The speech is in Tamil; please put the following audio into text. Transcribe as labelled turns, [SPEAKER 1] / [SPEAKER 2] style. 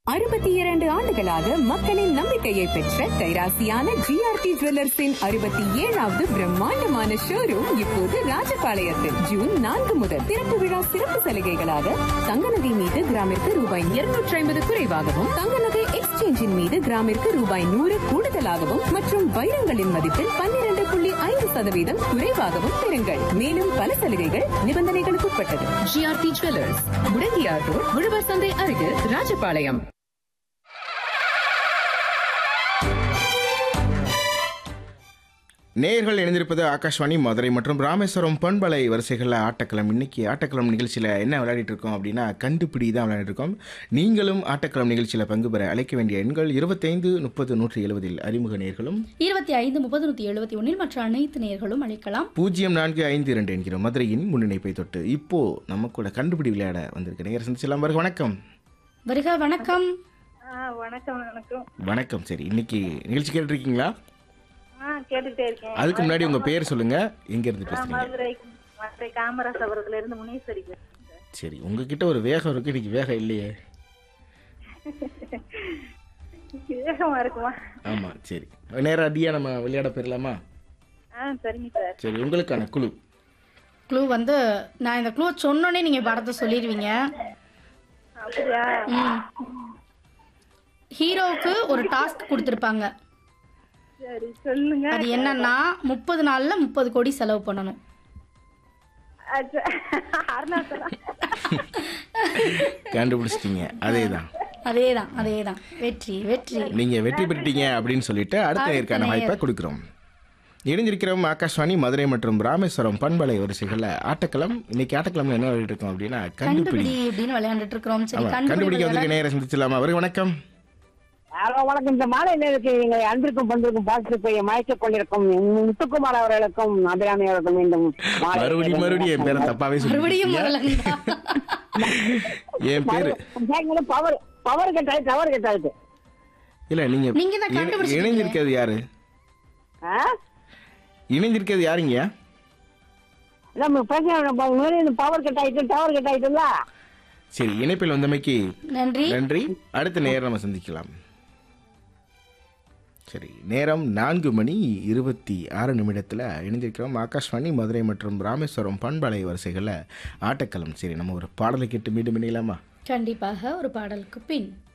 [SPEAKER 1] அறுபத்தி இரண்டு ஆண்டுகளாக மக்களின் நம்பிக்கையை பெற்ற கைராசியான ஜிஆர்டி ஜுவல்லர்ஸின் அறுபத்தி ஏழாவது பிரம்மாண்டமான ஷோரூம் இப்போது ராஜபாளையத்தில் ஜூன் நான்கு முதல் திறப்பு விழா சிறப்பு சலுகைகளாக தங்க நகை மீது கிராமிற்கு ரூபாய் இருநூற்றி ஐம்பது குறைவாகவும் தங்க நகை எக்ஸ்சேஞ்சின் மீது கிராமிற்கு ரூபாய் நூறு கூடுதலாகவும் மற்றும் வைரங்களின் மதிப்பில் பன்னிரண்டு புள்ளி ஐந்து சதவீதம் குறைவாகவும் பெறுங்கள் மேலும் பல சலுகைகள் நிபந்தனைகளுக்கு உட்பட்டது ஜிஆர்டி ஜுவல்லர்ஸ் முடங்கியார் ரோட் உழவர் சந்தை அருகில் ராஜபாளையம்
[SPEAKER 2] நேயர்கள் இணைந்திருப்பது ஆகாஷ்வாணி மதுரை மற்றும் ராமேஸ்வரம் பண்பலை வரிசைகளில் ஆட்டக்களம் இன்னைக்கு ஆட்டக்களம் நிகழ்ச்சியில் என்ன விளையாடிட்டு இருக்கோம் அப்படின்னா கண்டுபிடி தான் விளையாடிட்டு இருக்கோம் நீங்களும் ஆட்டக்களம் நிகழ்ச்சியில் பங்கு பெற அழைக்க வேண்டிய எண்கள் இருபத்தைந்து முப்பது நூற்றி எழுபதில் அறிமுக நேர்களும்
[SPEAKER 3] இருபத்தி ஐந்து முப்பது நூற்றி எழுபத்தி ஒன்றில் மற்ற அனைத்து நேர்களும் அழைக்கலாம்
[SPEAKER 2] பூஜ்ஜியம் நான்கு ஐந்து இரண்டு என்கிற மதுரையின் முன்னிணைப்பை தொட்டு இப்போ நம்ம கூட கண்டுபிடி விளையாட வந்திருக்க நேயர் சந்திச்சலாம் வருக வணக்கம்
[SPEAKER 3] வருக வணக்கம்
[SPEAKER 4] ஆ வணக்கம் வணக்கம்
[SPEAKER 2] வணக்கம் சரி இன்னைக்கு நிகழ்ச்சி கேட்டுருக்கீங்களா
[SPEAKER 4] ஆ கேட்டுக்கிட்டே இருக்கேன்
[SPEAKER 2] அதுக்கு முன்னாடி உங்க பேர் சொல்லுங்க எங்க இருந்து பேசுறீங்க
[SPEAKER 4] மதுரை மதுரை காமராசபுரத்துல இருந்து முனீஸ்வரி பேசுறேன் சார்.
[SPEAKER 2] சரி உங்ககிட்ட ஒரு வேகம் இருக்கு இன்னைக்கு வேகம் இல்லையே
[SPEAKER 4] வேகமா இருக்குமா
[SPEAKER 2] ஆமா சரி நேரம் அடியா நம்ம விளையாட போயிடலாமா
[SPEAKER 4] ஆ சரிங்க சார்
[SPEAKER 2] சரி உங்களுக்கான குழு
[SPEAKER 3] க்ளூ வந்து நான் இந்த க்ளூ சொன்னோன்னே நீங்கள் படத்தை சொல்லிடுவீங்க
[SPEAKER 4] அப்படியா
[SPEAKER 3] ம். ஹீரோவுக்கு ஒரு டாஸ்க் கொடுத்துருப்பாங்க
[SPEAKER 4] சரி சொல்லுங்க
[SPEAKER 3] அது என்னன்னா முப்பது நாளில் முப்பது கோடி செலவு பண்ணணும்
[SPEAKER 4] அச்சா, அருணாச்சலம்
[SPEAKER 2] கண்டுபிடிச்சிட்டீங்க அதே தான்
[SPEAKER 3] அதே தான் அதே தான் வெற்றி வெற்றி
[SPEAKER 2] நீங்க வெற்றி பெற்றீங்க அப்படின்னு சொல்லிட்டு அடுத்த நேர்கான வாய்ப்பை கொடுக்குறோம் இணைஞ்சிருக்கிறோம் ஆகாஷ்வாணி மதுரை மற்றும் ராமேஸ்வரம் பண்பலை வரிசைகளில் ஆட்டக்களம் இன்னைக்கு ஆட்டக்களம்ல என்ன விளையாடிட்டு இருக்கோம் அப்படின்னா கண்டுபிடி
[SPEAKER 3] கண்டுபிடி அப்படின்னு விளையாண்டுட்டு இருக்கிறோம் சரி
[SPEAKER 2] ஆமா
[SPEAKER 3] கண்டுபிடி
[SPEAKER 2] கண்டுபிடிக்க வந்திருக்க நேரம் சந்திச்சலாமா அவருக்கு வணக்கம்
[SPEAKER 5] ஹலோ வணக்கம் இந்த மாலை நேரத்தில் எங்களை அன்பிற்கும் பண்பிற்கும் பார்த்து போய் மயக்கிக் கொண்டிருக்கும் முத்துக்குமார் அவர்களுக்கும் அபிராமி அவர்களுக்கும் மீண்டும் மாலை
[SPEAKER 2] மறுபடியும் மறுபடியும் என் பேரை தப்பாவே
[SPEAKER 3] மறுபடியும்
[SPEAKER 2] சொல்லிருக்கீங்க
[SPEAKER 3] முதல்ல
[SPEAKER 2] என் பேரு
[SPEAKER 5] சாயங்காலம் பவர் பவர் கட் ஆயிடுச்சு பவர் கட் ஆயிடுச்சு
[SPEAKER 2] இல்ல நீங்க
[SPEAKER 3] நீங்க தான்
[SPEAKER 2] இணை-
[SPEAKER 3] கண்டுபிடிச்சிட்டீங்க.
[SPEAKER 2] இணைஞ்சிருக்கிறது யாரு
[SPEAKER 5] ஆ?
[SPEAKER 2] இணைஞ்சிருக்கிறது யாருங்க
[SPEAKER 5] நம்ம பேச பவர் கட் ஆயிட்டு டவர் கட் ஆயிட்டுல
[SPEAKER 2] சரி இணைப்பில் வந்தமைக்கு
[SPEAKER 3] நன்றி
[SPEAKER 2] நன்றி அடுத்த நேரம் நம்ம சந்திக்கலாம் சரி நேரம் நான்கு மணி இருபத்தி ஆறு நிமிடத்தில் இணைந்திருக்கிறோம் ஆகாஷ்வாணி மதுரை மற்றும் ராமேஸ்வரம் பண்பலை வரிசைகளில் ஆட்டக்களம் சரி நம்ம ஒரு பாடலை கேட்டு மீண்டும் இணையலாமா
[SPEAKER 3] கண்டிப்பாக ஒரு பாடலுக்கு பின்